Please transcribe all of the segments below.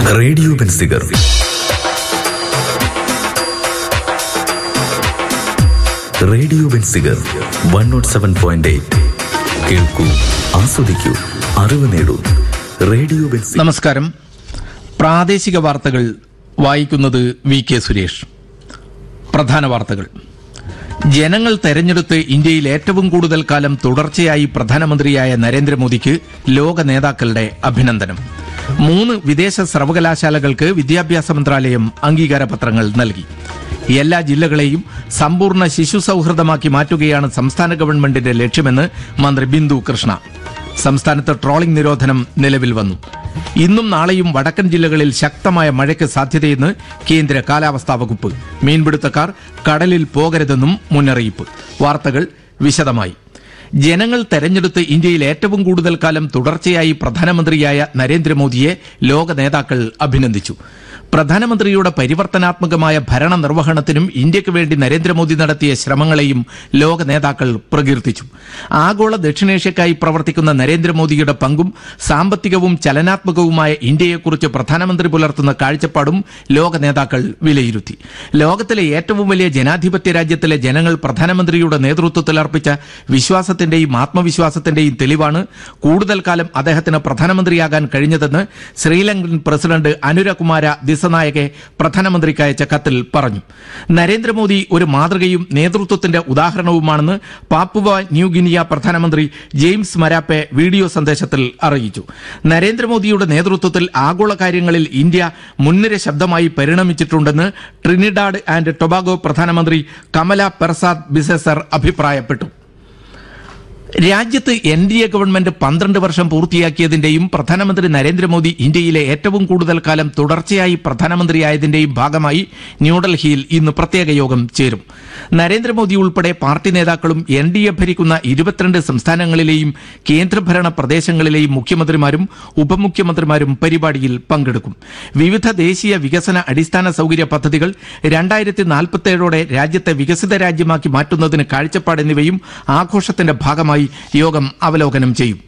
radio Benziger radio Benziger one nought seven point eight കേൾക്കൂ ആസ്വദിക്കൂ അറിവ് നേടൂ റേഡിയോ ബൻസിഗർ നമസ്കാരം പ്രാദേശിക വാർത്തകൾ വായിക്കുന്നത് വി കെ സുരേഷ് പ്രധാന വാർത്തകൾ ജനങ്ങൾ തെരഞ്ഞെടുത്ത് ഇന്ത്യയിൽ ഏറ്റവും കൂടുതൽ കാലം തുടർച്ചയായി പ്രധാനമന്ത്രിയായ നരേന്ദ്രമോദിക്ക് ലോക നേതാക്കളുടെ അഭിനന്ദനം മൂന്ന് വിദേശ സർവകലാശാലകൾക്ക് വിദ്യാഭ്യാസ മന്ത്രാലയം അംഗീകാര പത്രങ്ങൾ നൽകി എല്ലാ ജില്ലകളെയും സമ്പൂർണ്ണ ശിശു സൗഹൃദമാക്കി മാറ്റുകയാണ് സംസ്ഥാന ഗവൺമെന്റിന്റെ ലക്ഷ്യമെന്ന് മന്ത്രി ബിന്ദു കൃഷ്ണ സംസ്ഥാനത്ത് ട്രോളിംഗ് നിരോധനം നിലവിൽ വന്നു ഇന്നും നാളെയും വടക്കൻ ജില്ലകളിൽ ശക്തമായ മഴയ്ക്ക് സാധ്യതയെന്ന് കേന്ദ്ര കാലാവസ്ഥാ വകുപ്പ് മീൻപിടുത്തക്കാർ കടലിൽ പോകരുതെന്നും മുന്നറിയിപ്പ് വാർത്തകൾ വിശദമായി ജനങ്ങൾ തെരഞ്ഞെടുത്ത് ഇന്ത്യയിൽ ഏറ്റവും കൂടുതൽ കാലം തുടർച്ചയായി പ്രധാനമന്ത്രിയായ നരേന്ദ്രമോദിയെ ലോക നേതാക്കൾ അഭിനന്ദിച്ചു പ്രധാനമന്ത്രിയുടെ പരിവർത്തനാത്മകമായ ഭരണ നിർവഹണത്തിനും ഇന്ത്യക്ക് വേണ്ടി നരേന്ദ്രമോദി നടത്തിയ ശ്രമങ്ങളെയും ലോക നേതാക്കൾ പ്രകീർത്തിച്ചു ആഗോള ദക്ഷിണേഷ്യക്കായി പ്രവർത്തിക്കുന്ന നരേന്ദ്രമോദിയുടെ പങ്കും സാമ്പത്തികവും ചലനാത്മകവുമായ ഇന്ത്യയെക്കുറിച്ച് പ്രധാനമന്ത്രി പുലർത്തുന്ന കാഴ്ചപ്പാടും ലോക നേതാക്കൾ വിലയിരുത്തി ലോകത്തിലെ ഏറ്റവും വലിയ ജനാധിപത്യ രാജ്യത്തിലെ ജനങ്ങൾ പ്രധാനമന്ത്രിയുടെ നേതൃത്വത്തിൽ അർപ്പിച്ച വിശ്വാസത്തിന്റെയും ആത്മവിശ്വാസത്തിന്റെയും തെളിവാണ് കൂടുതൽ കാലം അദ്ദേഹത്തിന് പ്രധാനമന്ത്രിയാകാൻ കഴിഞ്ഞതെന്ന് ശ്രീലങ്കൻ പ്രസിഡന്റ് അനുരകുമാര ദിസനായകെ പ്രധാനമന്ത്രിക്ക് അയച്ച കത്തിൽ പറഞ്ഞു നരേന്ദ്രമോദി ഒരു മാതൃകയും നേതൃത്വത്തിന്റെ ഉദാഹരണവുമാണെന്ന് പാപ്പുവ ന്യൂഗിനിയ പ്രധാനമന്ത്രി ജെയിംസ് മരാപ്പെ വീഡിയോ സന്ദേശത്തിൽ അറിയിച്ചു നരേന്ദ്രമോദിയുടെ നേതൃത്വത്തിൽ ആഗോള കാര്യങ്ങളിൽ ഇന്ത്യ മുൻനിര ശബ്ദമായി പരിണമിച്ചിട്ടുണ്ടെന്ന് ട്രിനിഡാഡ് ആൻഡ് ടൊബാഗോ പ്രധാനമന്ത്രി കമല പെർസാദ് ബിസെസർ അഭിപ്രായപ്പെട്ടു രാജ്യത്ത് എൻ ഡി എ ഗവൺമെന്റ് പന്ത്രണ്ട് വർഷം പൂർത്തിയാക്കിയതിന്റെയും പ്രധാനമന്ത്രി നരേന്ദ്രമോദി ഇന്ത്യയിലെ ഏറ്റവും കൂടുതൽ കാലം തുടർച്ചയായി പ്രധാനമന്ത്രിയായതിന്റെയും ഭാഗമായി ന്യൂഡൽഹിയിൽ ഇന്ന് പ്രത്യേക യോഗം ചേരും നരേന്ദ്രമോദി ഉൾപ്പെടെ പാർട്ടി നേതാക്കളും എൻ ഡി എ ഭരിക്കുന്ന ഇരുപത്തിരണ്ട് സംസ്ഥാനങ്ങളിലെയും കേന്ദ്രഭരണ പ്രദേശങ്ങളിലെയും മുഖ്യമന്ത്രിമാരും ഉപമുഖ്യമന്ത്രിമാരും പരിപാടിയിൽ പങ്കെടുക്കും വിവിധ ദേശീയ വികസന അടിസ്ഥാന സൗകര്യ പദ്ധതികൾ രണ്ടായിരത്തി നാൽപ്പത്തേഴോടെ രാജ്യത്തെ വികസിത രാജ്യമാക്കി മാറ്റുന്നതിന് കാഴ്ചപ്പാട് എന്നിവയും ആഘോഷത്തിന്റെ ഭാഗമായി യോഗം അവലോകനം ചെയ്യും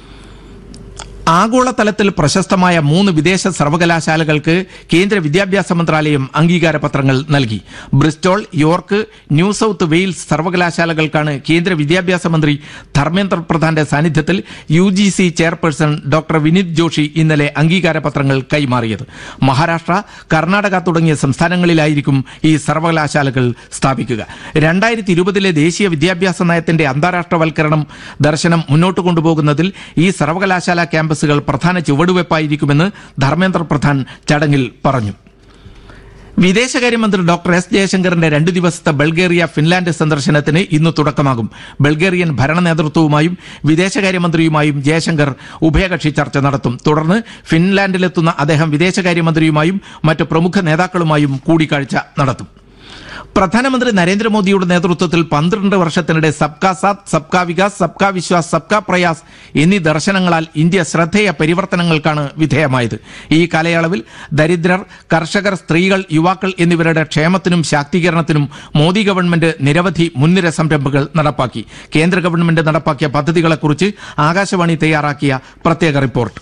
ആഗോളതലത്തിൽ പ്രശസ്തമായ മൂന്ന് വിദേശ സർവകലാശാലകൾക്ക് കേന്ദ്ര വിദ്യാഭ്യാസ മന്ത്രാലയം അംഗീകാര പത്രങ്ങൾ നൽകി Bristol York New South Wales സർവകലാശാലകൾക്കാണ് കേന്ദ്ര വിദ്യാഭ്യാസ മന്ത്രി ധർമ്മേന്ദ്ര പ്രധാന്റെ സാന്നിധ്യത്തിൽ U G C chairperson doctor Vineet Joshi ഇന്നലെ അംഗീകാര പത്രങ്ങൾ കൈമാറിയത് മഹാരാഷ്ട്ര കർണാടക തുടങ്ങിയ സംസ്ഥാനങ്ങളിലായിരിക്കും ഈ സർവകലാശാലകൾ സ്ഥാപിക്കുക രണ്ടായിരത്തി ഇരുപതിലെ ദേശീയ വിദ്യാഭ്യാസ നയത്തിന്റെ അന്താരാഷ്ട്രവൽക്കരണം ദർശനം മുന്നോട്ട് കൊണ്ടുപോകുന്നതിൽ ഈ സർവകലാശാല ക്യാമ്പസുകൾ പ്രധാന ചുവടുവയ്പായിരിക്കുമെന്ന് ധർമ്മേന്ദ്ര പ്രധാൻ ചടങ്ങിൽ പറഞ്ഞു വിദേശകാര്യമന്ത്രി ഡോക്ടർ എസ് ജയശങ്കറിന്റെ രണ്ടു ദിവസത്തെ ബൾഗേറിയ ഫിൻലാൻഡ് സന്ദർശനത്തിന് ഇന്ന് തുടക്കമാകും ബൾഗേറിയൻ ഭരണ നേതൃത്വവുമായും വിദേശകാര്യമന്ത്രിയുമായും ജയശങ്കർ ഉഭയകക്ഷി ചർച്ച നടത്തും തുടർന്ന് ഫിൻലാൻഡിലെത്തുന്ന അദ്ദേഹം വിദേശകാര്യമന്ത്രിയുമായും മറ്റ് പ്രമുഖ നേതാക്കളുമായും കൂടിക്കാഴ്ച നടത്തും പ്രധാനമന്ത്രി നരേന്ദ്രമോദിയുടെ നേതൃത്വത്തിൽ പന്ത്രണ്ട് വർഷത്തിനിടെ സബ്കാ സാത്ത് സബ്കാ വികാസ് സബ്കാ വിശ്വാസ് സബ്കാ പ്രയാസ് എന്നീ ദർശനങ്ങളാൽ ഇന്ത്യ ശ്രദ്ധേയ പരിവർത്തനങ്ങൾക്കാണ് വിധേയമായത് ഈ കാലയളവിൽ ദരിദ്രർ കർഷകർ സ്ത്രീകൾ യുവാക്കൾ എന്നിവരുടെ ക്ഷേമത്തിനും ശാക്തീകരണത്തിനും മോദി ഗവൺമെന്റ് നിരവധി മുൻനിര സംരംഭങ്ങൾ നടപ്പാക്കി കേന്ദ്ര ഗവൺമെന്റ് നടപ്പാക്കിയ പദ്ധതികളെക്കുറിച്ച് ആകാശവാണി തയ്യാറാക്കിയ പ്രത്യേക റിപ്പോർട്ട്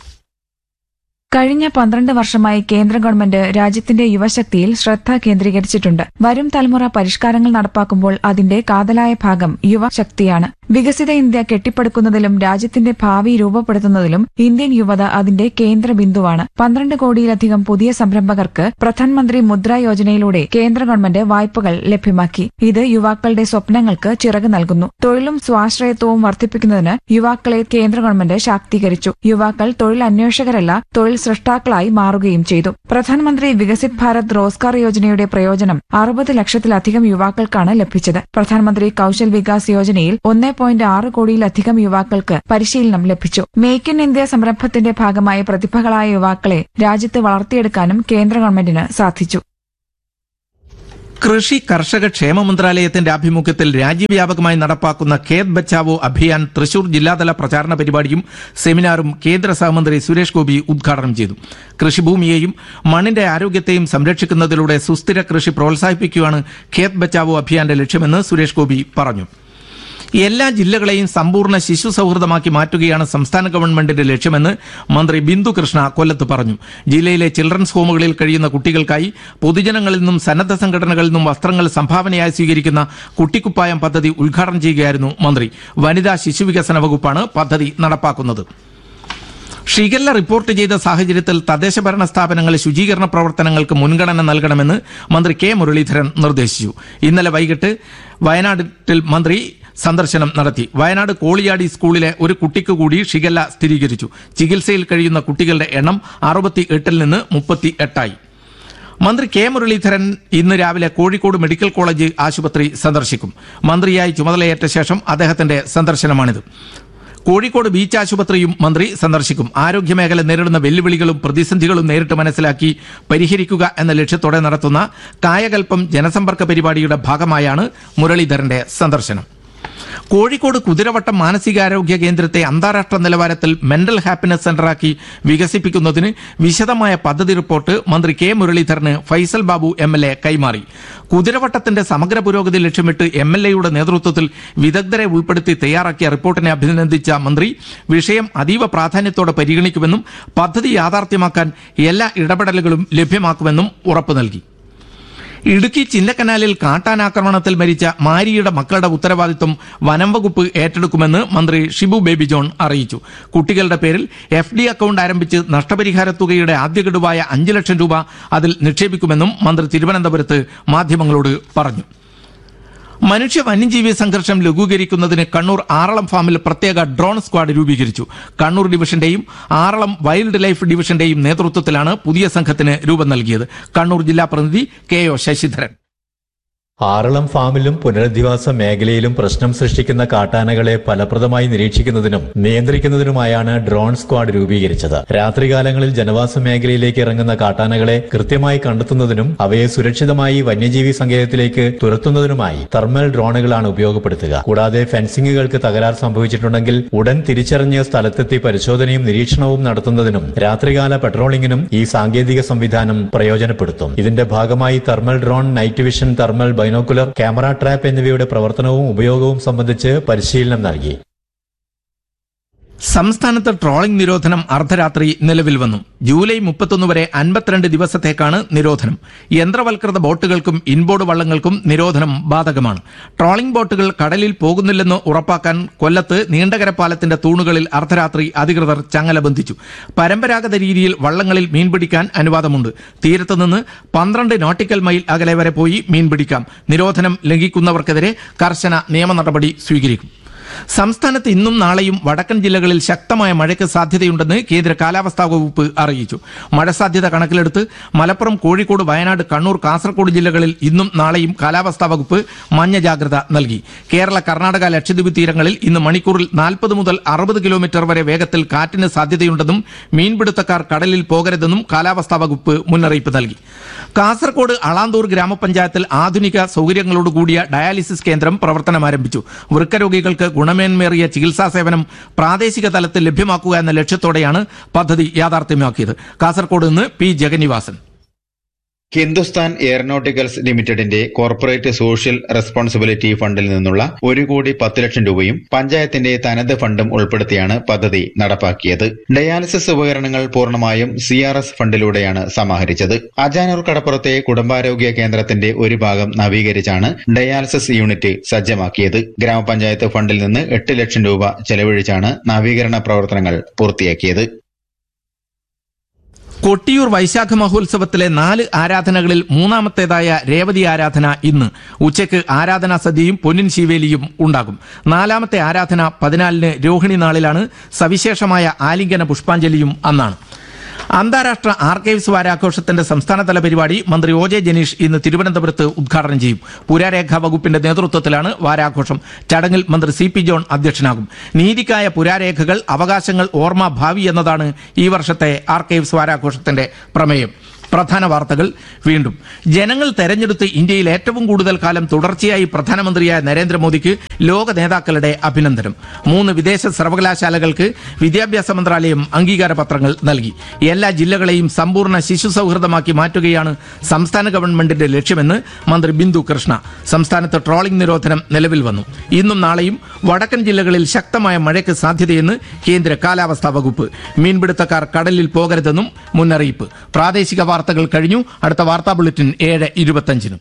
കഴിഞ്ഞ പന്ത്രണ്ട് വർഷമായി കേന്ദ്ര ഗവൺമെന്റ് രാജ്യത്തിന്റെ യുവശക്തിയിൽ ശ്രദ്ധ കേന്ദ്രീകരിച്ചിട്ടുണ്ട് വരും തലമുറ പരിഷ്കാരങ്ങൾ നടപ്പാക്കുമ്പോൾ അതിന്റെ കാതലായ ഭാഗം യുവശക്തിയാണ് വികസിത ഇന്ത്യ കെട്ടിപ്പടുക്കുന്നതിലും രാജ്യത്തിന്റെ ഭാവി രൂപപ്പെടുത്തുന്നതിലും ഇന്ത്യൻ യുവത അതിന്റെ കേന്ദ്ര ബിന്ദുവാണ് പന്ത്രണ്ട് കോടിയിലധികം പുതിയ സംരംഭകർക്ക് പ്രധാനമന്ത്രി മുദ്ര യോജനയിലൂടെ കേന്ദ്ര ഗവൺമെന്റ് വായ്പകൾ ലഭ്യമാക്കി ഇത് യുവാക്കളുടെ സ്വപ്നങ്ങൾക്ക് ചിറക് നൽകുന്നു തൊഴിലും സ്വാശ്രയത്വവും വർദ്ധിപ്പിക്കുന്നതിന് യുവാക്കളെ കേന്ദ്ര ഗവൺമെന്റ് ശാക്തീകരിച്ചു യുവാക്കൾ തൊഴിൽ അന്വേഷകരല്ല തൊഴിൽ സൃഷ്ടാക്കളായി മാറുകയും ചെയ്തു പ്രധാനമന്ത്രി വികസിത് ഭാരത് റോസ്ഗാർ യോജനയുടെ പ്രയോജനം അറുപത് ലക്ഷത്തിലധികം യുവാക്കൾക്കാണ് ലഭിച്ചത് പ്രധാനമന്ത്രി കൌശൽ വികാസ് യോജനയിൽ ഒന്നേ പോയിന്റ് ആറ് കോടിയിലധികം യുവാക്കൾക്ക് പരിശീലനം ലഭിച്ചു മേക്ക് ഇൻ ഇന്ത്യ സംരംഭത്തിന്റെ ഭാഗമായി പ്രതിഭകളായ യുവാക്കളെ രാജ്യത്ത് വളർത്തിയെടുക്കാനും കേന്ദ്ര ഗവൺമെന്റിന് സാധിച്ചു കൃഷി കർഷക ക്ഷേമ മന്ത്രാലയത്തിന്റെ ആഭിമുഖ്യത്തിൽ രാജ്യവ്യാപകമായി നടപ്പാക്കുന്ന ഖേത് ബച്ചാവോ അഭിയാൻ തൃശൂർ ജില്ലാതല പ്രചാരണ പരിപാടിയും സെമിനാറും കേന്ദ്ര സഹമന്ത്രി സുരേഷ് ഗോപി ഉദ്ഘാടനം ചെയ്തു കൃഷിഭൂമിയെയും മണ്ണിന്റെ ആരോഗ്യത്തെയും സംരക്ഷിക്കുന്നതിലൂടെ സുസ്ഥിര കൃഷി പ്രോത്സാഹിപ്പിക്കുകയാണ് ഖേത് ബച്ചാവോ അഭിയാന്റെ ലക്ഷ്യമെന്ന് സുരേഷ് ഗോപി പറഞ്ഞു എല്ലാ ജില്ലകളെയും സമ്പൂർണ്ണ ശിശു സൗഹൃദമാക്കി മാറ്റുകയാണ് സംസ്ഥാന ഗവൺമെന്റിന്റെ ലക്ഷ്യമെന്ന് മന്ത്രി ബിന്ദു കൃഷ്ണ കൊല്ലത്ത് പറഞ്ഞു ജില്ലയിലെ ചിൽഡ്രൻസ് ഹോമുകളിൽ കഴിയുന്ന കുട്ടികൾക്കായി പൊതുജനങ്ങളിൽ നിന്നും സന്നദ്ധ സംഘടനകളിൽ നിന്നും വസ്ത്രങ്ങൾ സംഭാവനയായി സ്വീകരിക്കുന്ന കുട്ടിക്കുപ്പായം പദ്ധതി ഉദ്ഘാടനം ചെയ്യുകയായിരുന്നു മന്ത്രി വനിതാ ശിശുവികസന വകുപ്പാണ് പദ്ധതി നടപ്പാക്കുന്നത് ഷിഗല്ല റിപ്പോർട്ട് ചെയ്ത സാഹചര്യത്തിൽ തദ്ദേശ ഭരണ സ്ഥാപനങ്ങൾ ശുചീകരണ പ്രവർത്തനങ്ങൾക്ക് മുൻഗണന നൽകണമെന്ന് മന്ത്രി കെ മുരളീധരൻ നിർദ്ദേശിച്ചു ഇന്നലെ വൈകിട്ട് വയനാട്ടിൽ മന്ത്രി സന്ദർശനം നടത്തി വയനാട് കോളിയാടി സ്കൂളിലെ ഒരു കുട്ടിക്ക് കൂടി ഷിഗല്ല സ്ഥിരീകരിച്ചു ചികിത്സയിൽ കഴിയുന്ന കുട്ടികളുടെ എണ്ണം അറുപത്തി എട്ടിൽ നിന്ന് മുപ്പത്തി എട്ടായി മന്ത്രി കെ മുരളീധരൻ ഇന്ന് രാവിലെ കോഴിക്കോട് മെഡിക്കൽ കോളേജ് ആശുപത്രി സന്ദർശിക്കും മന്ത്രിയായി ചുമതലയേറ്റ ശേഷം അദ്ദേഹത്തിന്റെ സന്ദർശനമാണിത് കോഴിക്കോട് ബീച്ച് ആശുപത്രിയും മന്ത്രി സന്ദർശിക്കും ആരോഗ്യമേഖല നേരിടുന്ന വെല്ലുവിളികളും പ്രതിസന്ധികളും നേരിട്ട് മനസ്സിലാക്കി പരിഹരിക്കുക എന്ന ലക്ഷ്യത്തോടെ നടത്തുന്ന കായകൽപ്പം ജനസമ്പർക്ക പരിപാടിയുടെ ഭാഗമായാണ് മുരളീധരന്റെ സന്ദർശനം കോഴിക്കോട് കുതിരവട്ടം മാനസികാരോഗ്യ കേന്ദ്രത്തെ അന്താരാഷ്ട്ര നിലവാരത്തിൽ മെന്റൽ ഹാപ്പിനെസ് സെന്ററാക്കി വികസിപ്പിക്കുന്നതിന് വിശദമായ പദ്ധതി റിപ്പോർട്ട് മന്ത്രി കെ മുരളീധരന് Faisal Babu M L A കൈമാറി കുതിരവട്ടത്തിന്റെ സമഗ്ര പുരോഗതി ലക്ഷ്യമിട്ട് എം എൽ എയുടെ നേതൃത്വത്തിൽ വിദഗ്ധരെ ഉൾപ്പെടുത്തി തയ്യാറാക്കിയ റിപ്പോർട്ടിനെ അഭിനന്ദിച്ച മന്ത്രി വിഷയം അതീവ പ്രാധാന്യത്തോടെ പരിഗണിക്കുമെന്നും പദ്ധതി യാഥാർത്ഥ്യമാക്കാൻ എല്ലാ ഇടപെടലുകളും ലഭ്യമാക്കുമെന്നും ഉറപ്പു നൽകി ഇടുക്കി ചിന്നക്കനാലിൽ കാട്ടാനാക്രമണത്തിൽ മരിച്ച മാരിയുടെ മക്കളുടെ ഉത്തരവാദിത്വം വനം വകുപ്പ് ഏറ്റെടുക്കുമെന്ന് മന്ത്രി ഷിബു ബേബി ജോൺ അറിയിച്ചു കുട്ടികളുടെ പേരിൽ എഫ് ഡി അക്കൌണ്ട് ആരംഭിച്ച് നഷ്ടപരിഹാര തുകയുടെ ആദ്യ ഗഡുവായ അഞ്ച് ലക്ഷം രൂപ അതിൽ നിക്ഷേപിക്കുമെന്നും മന്ത്രി തിരുവനന്തപുരത്ത് മാധ്യമങ്ങളോട് പറഞ്ഞു മനുഷ്യ വന്യജീവി സംഘർഷം ലഘൂകരിക്കുന്നതിന് കണ്ണൂർ ആറളം ഫാമിൽ പ്രത്യേക ഡ്രോൺ സ്ക്വാഡ് രൂപീകരിച്ചു കണ്ണൂർ ഡിവിഷന്റെയും ആറളം വൈൽഡ് ലൈഫ് ഡിവിഷന്റെയും നേതൃത്വത്തിലാണ് പുതിയ സംഘത്തിന് രൂപം നൽകിയത് കണ്ണൂർ ജില്ലാ പ്രതിനിധി കെ ഒ ശശിധരൻ ആറളം ഫാമിലും പുനരധിവാസ മേഖലയിലും പ്രശ്നം സൃഷ്ടിക്കുന്ന കാട്ടാനകളെ ഫലപ്രദമായി നിരീക്ഷിക്കുന്നതിനും നിയന്ത്രിക്കുന്നതിനുമായാണ് ഡ്രോൺ സ്ക്വാഡ് രൂപീകരിച്ചത് രാത്രികാലങ്ങളിൽ ജനവാസ മേഖലയിലേക്ക് ഇറങ്ങുന്ന കാട്ടാനകളെ കൃത്യമായി കണ്ടെത്തുന്നതിനും അവയെ സുരക്ഷിതമായി വന്യജീവി സങ്കേതത്തിലേക്ക് തുരത്തുന്നതിനുമായി തെർമൽ ഡ്രോണുകളാണ് ഉപയോഗപ്പെടുത്തുക കൂടാതെ ഫെൻസിംഗുകൾക്ക് തകരാർ സംഭവിച്ചിട്ടുണ്ടെങ്കിൽ ഉടൻ തിരിച്ചറിഞ്ഞ് സ്ഥലത്തെത്തി പരിശോധനയും നിരീക്ഷണവും നടത്തുന്നതിനും രാത്രികാല പെട്രോളിംഗിനും ഈ സാങ്കേതിക സംവിധാനം പ്രയോജനപ്പെടുത്തും ഇതിന്റെ ഭാഗമായി thermal drone night vision thermal binocular camera trap എന്നിവയുടെ പ്രവർത്തനവും ഉപയോഗവും സംബന്ധിച്ച് പരിശീലനം നൽകി സംസ്ഥാനത്ത് ട്രോളിംഗ് നിരോധനം അർദ്ധരാത്രി നിലവിൽ വന്നു ജൂലൈ മുപ്പത്തൊന്ന് വരെ അൻപത്തിരണ്ട് ദിവസത്തേക്കാണ് നിരോധനം യന്ത്രവൽകൃത ബോട്ടുകൾക്കും ഇൻബോർഡ് വള്ളങ്ങൾക്കും നിരോധനം ബാധകമാണ് ട്രോളിംഗ് ബോട്ടുകൾ കടലിൽ പോകുന്നില്ലെന്ന് ഉറപ്പാക്കാൻ കൊല്ലത്ത് നീണ്ടകര പാലത്തിന്റെ തൂണുകളിൽ അർദ്ധരാത്രി അധികൃതർ ചങ്ങല ബന്ധിച്ചു പരമ്പരാഗത രീതിയിൽ വള്ളങ്ങളിൽ മീൻ പിടിക്കാൻ അനുവാദമുണ്ട് തീരത്തുനിന്ന് പന്ത്രണ്ട് നോട്ടിക്കൽ മൈൽ അകലെ വരെ പോയി മീൻ പിടിക്കാം നിരോധനം ലംഘിക്കുന്നവർക്കെതിരെ കർശന നിയമ നടപടി സ്വീകരിക്കും സംസ്ഥാനത്ത് ഇന്നും നാളെയും വടക്കൻ ജില്ലകളിൽ ശക്തമായ മഴയ്ക്ക് സാധ്യതയുണ്ടെന്ന് കേന്ദ്ര കാലാവസ്ഥാ വകുപ്പ് അറിയിച്ചു മഴ സാധ്യത കണക്കിലെടുത്ത് മലപ്പുറം കോഴിക്കോട് വയനാട് കണ്ണൂർ കാസർഗോഡ് ജില്ലകളിൽ ഇന്നും നാളെയും കാലാവസ്ഥാ വകുപ്പ് മഞ്ഞ ജാഗ്രത നൽകി കേരള കർണാടക ലക്ഷദ്വീപ് തീരങ്ങളിൽ ഇന്ന് മണിക്കൂറിൽ നാൽപ്പത് മുതൽ അറുപത് കിലോമീറ്റർ വരെ വേഗത്തിൽ കാറ്റിന് സാധ്യതയുണ്ടെന്നും മീൻപിടുത്തക്കാർ കടലിൽ പോകരുതെന്നും കാലാവസ്ഥാ വകുപ്പ് മുന്നറിയിപ്പ് നൽകി കാസർഗോഡ് അളാന്തൂർ ഗ്രാമപഞ്ചായത്തിൽ ആധുനിക സൗകര്യങ്ങളോടുകൂടിയ ഡയാലിസിസ് കേന്ദ്രം പ്രവർത്തനം ആരംഭിച്ചു വൃക്കരോഗികൾക്ക് ഗുണമേന്മേറിയ ചികിത്സാ സേവനം പ്രാദേശിക തലത്തിൽ ലഭ്യമാക്കുക എന്ന ലക്ഷ്യത്തോടെയാണ് പദ്ധതി യാഥാർത്ഥ്യമാക്കിയത് കാസർഗോഡ് നിന്ന് പി ജഗന്നിവാസൻ ഹിന്ദുസ്ഥാൻ എയറോനോട്ടിക്കൽസ് ലിമിറ്റഡിന്റെ കോർപ്പറേറ്റ് സോഷ്യൽ റെസ്പോൺസിബിലിറ്റി ഫണ്ടിൽ നിന്നുള്ള ഒരു കോടി പത്ത് ലക്ഷം രൂപയും പഞ്ചായത്തിന്റെ തനത് ഫണ്ടും ഉൾപ്പെടുത്തിയാണ് പദ്ധതി നടപ്പാക്കിയത് ഡയാലിസിസ് ഉപകരണങ്ങൾ പൂർണ്ണമായും സി ആർ എസ് ഫണ്ടിലൂടെയാണ് സമാഹരിച്ചത് അജാനൂർ കടപ്പുറത്തെ കുടുംബാരോഗ്യ കേന്ദ്രത്തിന്റെ ഒരു ഭാഗം നവീകരിച്ചാണ് ഡയാലിസിസ് യൂണിറ്റ് സജ്ജമാക്കിയത് ഗ്രാമപഞ്ചായത്ത് ഫണ്ടിൽ നിന്ന് എട്ട് ലക്ഷം രൂപ ചെലവഴിച്ചാണ് നവീകരണ പ്രവർത്തനങ്ങൾ പൂർത്തിയാക്കിയത് കൊട്ടിയൂർ വൈശാഖ മഹോത്സവത്തിലെ നാല് ആരാധനകളിൽ മൂന്നാമത്തേതായ രേവതി ആരാധന ഇന്ന് ഉച്ചയ്ക്ക് ആരാധനാ സദ്യയും പൊന്നിൻ ശിവേലിയും ഉണ്ടാകും നാലാമത്തെ ആരാധന പതിനാലിന് രോഹിണി നാളിലാണ് സവിശേഷമായ ആലിംഗന പുഷ്പാഞ്ജലിയും അന്നാണ് അന്താരാഷ്ട്ര ആർക്കൈവ്സ് വാരാഘോഷത്തിന്റെ സംസ്ഥാനതല പരിപാടി മന്ത്രി ഒ ജെ ജനീഷ് ഇന്ന് തിരുവനന്തപുരത്ത് ഉദ്ഘാടനം ചെയ്യും പുരാരേഖാ വകുപ്പിന്റെ നേതൃത്വത്തിലാണ് വാരാഘോഷം ചടങ്ങിൽ മന്ത്രി സി പി ജോൺ അധ്യക്ഷനാകും നീതിക്കായ പുരാരേഖകൾ അവകാശങ്ങൾ ഓർമ്മ ഭാവി എന്നതാണ് ഈ വർഷത്തെ ആർക്കൈവ്സ് വാരാഘോഷത്തിന്റെ പ്രമേയം പ്രധാന വാർത്തകൾ വീണ്ടും ജനങ്ങൾ തെരഞ്ഞെടുത്ത് ഇന്ത്യയിൽ ഏറ്റവും കൂടുതൽ കാലം തുടർച്ചയായി പ്രധാനമന്ത്രിയായ നരേന്ദ്രമോദിക്ക് ലോക നേതാക്കളുടെ അഭിനന്ദനം മൂന്ന് വിദേശ സർവകലാശാലകൾക്ക് വിദ്യാഭ്യാസ മന്ത്രാലയം അംഗീകാര പത്രങ്ങൾ നൽകി എല്ലാ ജില്ലകളെയും സമ്പൂർണ്ണ ശിശു സൗഹൃദമാക്കി മാറ്റുകയാണ് സംസ്ഥാന ഗവൺമെന്റിന്റെ ലക്ഷ്യമെന്ന് മന്ത്രി ബിന്ദു കൃഷ്ണ സംസ്ഥാനത്ത് ട്രോളിംഗ് നിരോധനം നിലവിൽ വന്നു ഇന്നും നാളെയും വടക്കൻ ജില്ലകളിൽ ശക്തമായ മഴയ്ക്ക് സാധ്യതയെന്ന് കേന്ദ്ര കാലാവസ്ഥാ വകുപ്പ് മീൻപിടുത്തക്കാർ കടലിൽ പോകരുതെന്നും മുന്നറിയിപ്പ് പ്രാദേശിക വാർത്തകൾ കഴിഞ്ഞു അടുത്ത വാർത്താ ബുള്ളറ്റിൻ ഏഴ് ഇരുപത്തഞ്ചിനും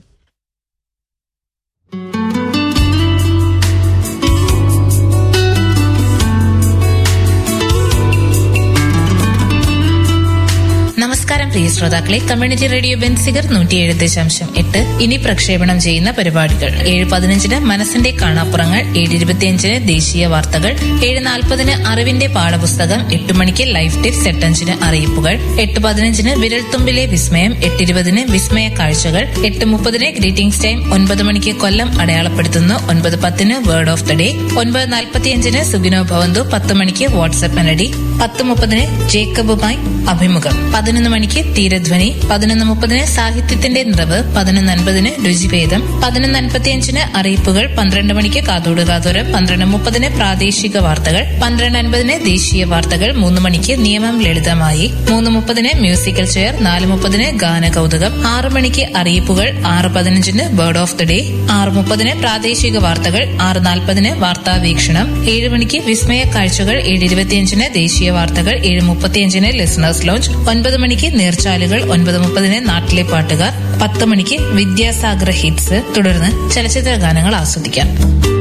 നമസ്കാരം പ്രിയ ശ്രോതാക്കളെ കമ്മ്യൂണിറ്റി റേഡിയോ ബെൻസിഗർ നൂറ്റിയേഴ് ദശാംശം എട്ട് ഇനി പ്രക്ഷേപണം ചെയ്യുന്ന പരിപാടികൾ ഏഴ് പതിനഞ്ചിന് മനസ്സിന്റെ കാണാപ്പുറങ്ങൾ ഏഴ് ഇരുപത്തിയഞ്ചിന് ദേശീയ വാർത്തകൾ ഏഴ് നാൽപ്പതിന് അറിവിന്റെ പാഠപുസ്തകം എട്ട് മണിക്ക് ലൈഫ് ടിപ്സ് എട്ടഞ്ചിന് അറിയിപ്പുകൾ എട്ട് പതിനഞ്ചിന് വിരൽത്തുമ്പിലെ വിസ്മയം എട്ടിരുപതിന് വിസ്മയ കാഴ്ചകൾ എട്ട് മുപ്പതിന് ഗ്രീറ്റിംഗ്സ് ടൈം ഒൻപത് മണിക്ക് കൊല്ലം അടയാളപ്പെടുത്തുന്നു ഒൻപത് പത്തിന് വേർഡ് ഓഫ് ദ ഡേ ഒൻപത് നാൽപ്പത്തിയഞ്ചിന് സുഗിനോ ഭവന്തു പത്ത് മണിക്ക് വാട്സ്ആപ്പ് മെലഡി പത്ത് മുപ്പതിന് ജേക്കബുമായി അഭിമുഖം പതിനൊന്ന് മണിക്ക് തീരധ്വനി പതിനൊന്ന് മുപ്പതിന് സാഹിത്യത്തിന്റെ നിറവ് പതിനൊന്ന് അൻപതിന് രുചിഭേദം പതിനൊന്ന് അൻപത്തിയഞ്ചിന് അറിയിപ്പുകൾ പന്ത്രണ്ട് മണിക്ക് കാതോട് കാതോര് പന്ത്രണ്ട് മുപ്പതിന് പ്രാദേശിക വാർത്തകൾ പന്ത്രണ്ട് അൻപതിന് ദേശീയ വാർത്തകൾ മൂന്ന് മണിക്ക് നിയമം ലളിതമായി മൂന്ന് മുപ്പതിന് മ്യൂസിക്കൽ ചെയർ നാല് മുപ്പതിന് ഗാന കൗതുകം ആറ് മണിക്ക് അറിയിപ്പുകൾ ആറ് പതിനഞ്ചിന് ബേർഡ് ഓഫ് ദ ഡേ ആറ് മുപ്പതിന് പ്രാദേശിക വാർത്തകൾ ആറ് നാൽപ്പതിന് വാർത്താ വീക്ഷണം ഏഴ് മണിക്ക് വിസ്മയ കാഴ്ചകൾ ഏഴ് ഇരുപത്തിയഞ്ചിന് ദേശീയ വാർത്തകൾ ഏഴ് മുപ്പത്തിയഞ്ചിന് ലിസണേഴ്സ് ലോഞ്ച് ഒൻപത് മണിക്ക് നീർച്ചാലുകൾ ഒൻപത് മുപ്പതിന് നാട്ടിലെ പാട്ടുകാർ പത്ത് മണിക്ക് വിദ്യാസാഗർ ഹിറ്റ്സ് തുടർന്ന് ചലച്ചിത്ര ഗാനങ്ങൾ ആസ്വദിക്കാം